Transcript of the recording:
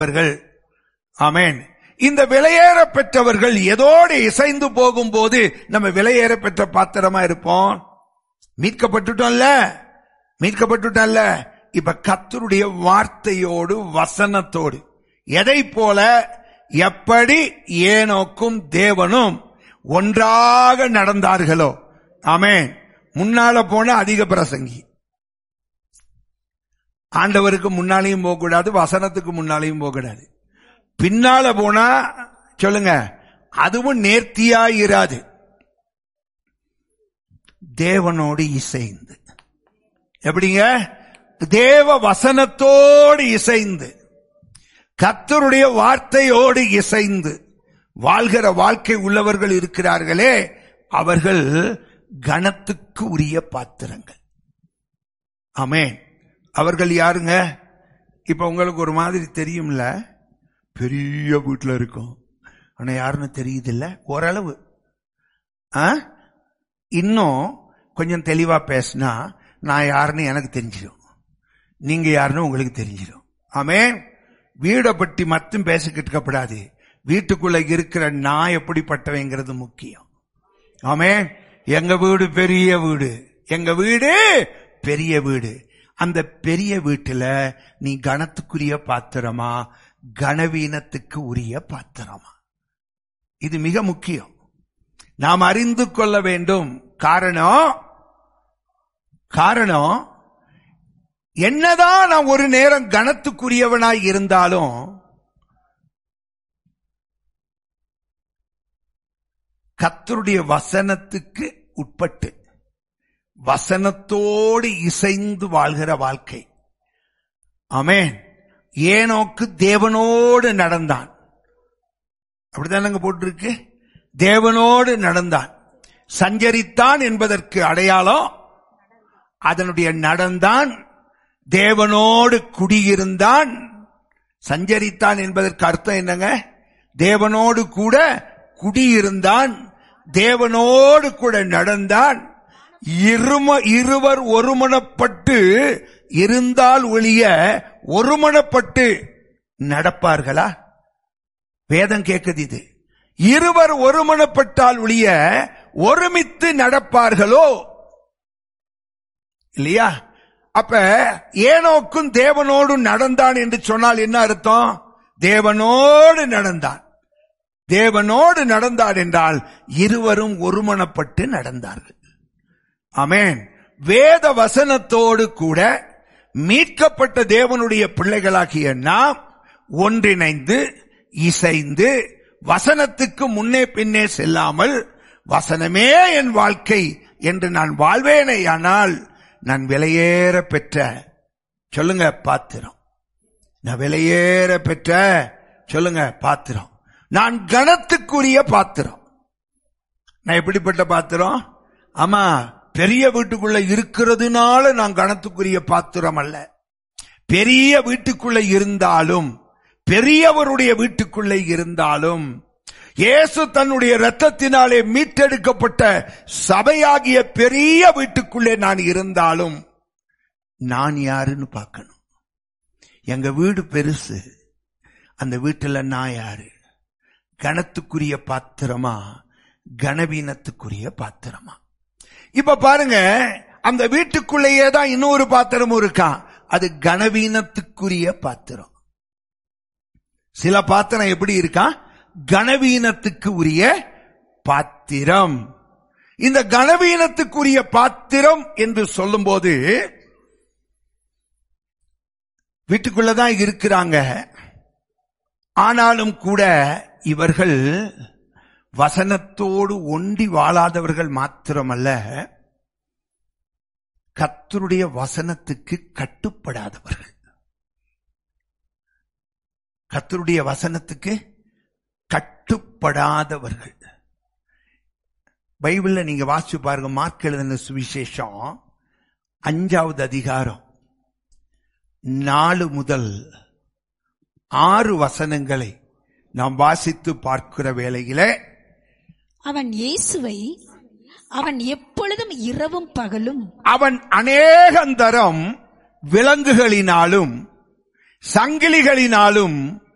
அவர்கள் ஆமென் இந்த விலையேற பெற்றவர்கள் எதோடு இசைந்து போகும்போது நம்ம விலையேற பெற்ற பாத்திரமா இருப்போம் மீட்கப்பட்டுட்டோம்ல மீட்கப்பட்டுட்டோம்ல இப்ப கத்தருடைய வார்த்தையோடு வசனத்தோடு எதை போல எப்படி ஏனோக்கும் தேவனும் ஒன்றாக நடந்தார்களோ ஆமென் முன்னால போன அதிக பிரசங்கி ஆண்டவருக்கு முன்னாலையும் போகக்கூடாது வசனத்துக்கு முன்னாலையும் போகக்கூடாது பின்னால போனா சொல்லுங்க அதுவும் நேர்த்தியா இராது தேவனோடு இசைந்து எப்படிங்க தேவ வசனத்தோடு இசைந்து கத்தருடைய வார்த்தையோடு இசைந்து வாழ்கிற வாழ்க்கை உள்ளவர்கள் இருக்கிறார்களே அவர்கள் கணத்துக்கு உரிய பாத்திரங்கள் ஆமென் அவர்கள் யாருங்க இப்ப உங்களுக்கு ஒரு மாதிரி தெரியும்ல பெரிய வீட்டுல இருக்கும் ஆனா யாருன்னு தெரியுது இல்ல ஓரளவு ஆ? இன்னும் கொஞ்சம் தெளிவா பேசினா நான் யாருன்னு எனக்கு தெரிஞ்சிடும் நீங்க யாருன்னு உங்களுக்கு தெரிஞ்சிடும் ஆமென் வீடை பற்றி மட்டும் பேசிக்கிட்டு இருக்கப்படாது வீட்டுக்குள்ள இருக்கிற நான் எப்படிப்பட்டவங்கிறது முக்கியம் ஆமென் எங்க வீடு பெரிய வீடு எங்க வீடு பெரிய வீடு அந்த பெரிய வீட்டுல நீ கணத்துக்குரிய பாத்திரமா கனவீனத்துக்கு உரிய பாத்திரமா இது மிக முக்கியம் நாம் அறிந்து கொள்ள வேண்டும் காரணம் காரணம் என்னதான் நான் ஒரு நேரம் கனத்துக்குரியவனாய் இருந்தாலும் கத்தருடைய வசனத்துக்கு உட்பட்டு வசனத்தோடு இசைந்து வாழ்கிற வாழ்க்கை ஆமென் ஏனோக்கு தேவனோடு நடந்தான் அப்படிதானங்க போட்டிருக்கு தேவனோடு நடந்தான் சஞ்சரித்தான் என்பதற்கு அடையாளம் அதனுடைய நடந்தான் தேவனோடு குடியிருந்தான் சஞ்சரித்தான் என்பதற்கு அர்த்தம் என்னங்க தேவனோடு கூட குடியிருந்தான் தேவனோடு கூட நடந்தான் இரும இருவர் ஒருமனப்பட்டு இருந்தால் ஒழிய ஒருமனப்பட்டு நடப்பார்களா வேதம் கேட்குது இது இருவர் ஒருமனப்பட்டால் ஒழிய ஒருமித்து நடப்பார்களோ இல்லையா அப்ப ஏனோக்கும் தேவனோடு நடந்தான் என்று சொன்னால் என்ன அர்த்தம் தேவனோடு நடந்தான் தேவனோடு நடந்தார் என்றால் இருவரும் ஒருமனப்பட்டு நடந்தார்கள் ஆமென் வேத வசனத்தோடு கூட மீட்கப்பட்ட தேவனுடைய பிள்ளைகளாகிய நாம் ஒன்றிணைந்து இசைந்து வசனத்துக்கு முன்னே பின்னே செல்லாமல் வசனமே என் வாழ்க்கை என்று நான் வாழ்வேனேயானால் நான் விலையேற பெற்ற சொல்லுங்க பாத்திரம் நான் விலையேற பெற்ற சொல்லுங்க பாத்திரம் நான் கனத்துக்குரிய பாத்திரம் நான் எப்படிப்பட்ட பாத்திரம் ஆமா பெரிய வீட்டுக்குள்ள இருக்கிறதுனால நான் கனத்துக்குரிய பாத்திரம் அல்ல பெரிய வீட்டுக்குள்ள இருந்தாலும் பெரியவருடைய வீட்டுக்குள்ளே இருந்தாலும் இயேசு தன்னுடைய இரத்தத்தினாலே மீட்டெடுக்கப்பட்ட சபையாகிய பெரிய வீட்டுக்குள்ளே நான் இருந்தாலும் நான் யாருன்னு பார்க்கணும் எங்க வீடு பெருசு அந்த வீட்டுல நான் யாரு கனத்துக்குரிய பாத்திரமா கனவீனத்துக்குரிய பாத்திரமா இப்ப பாருங்க அந்த வீட்டுக்குள்ளேயே தான் இன்னொரு பாத்திரமும் இருக்கான் அது கனவீனத்துக்குரிய பாத்திரம் சில பாத்திரம் எப்படி இருக்கா கனவீனத்துக்கு உரிய பாத்திரம் இந்த கனவீனத்துக்குரிய பாத்திரம் என்று சொல்லும்போது வீட்டுக்குள்ளதான் இருக்கிறாங்க ஆனாலும் கூட இவர்கள் வசனத்தோடு ஒண்டி வாழாதவர்கள் மாத்திரமல்ல கத்தருடைய வசனத்துக்கு கட்டுப்படாதவர்கள் கத்தருடைய வசனத்துக்கு கட்டுப்படாதவர்கள் பைபிள்ல நீங்க வாசிச்சு பாருங்க மார்க் எழுதின சுவிசேஷம் அஞ்சாவது அதிகாரம் நாலு முதல் ஆறு வசனங்களை நாம் வாசித்து பார்க்கிற வேளையிலே அவன் இயேசுவை அவன் எப்பொழுதும் இரவும் பகலும் அவன் அநேகந்தரம் விலங்குகளினாலும் சங்கிலிகளினாலும்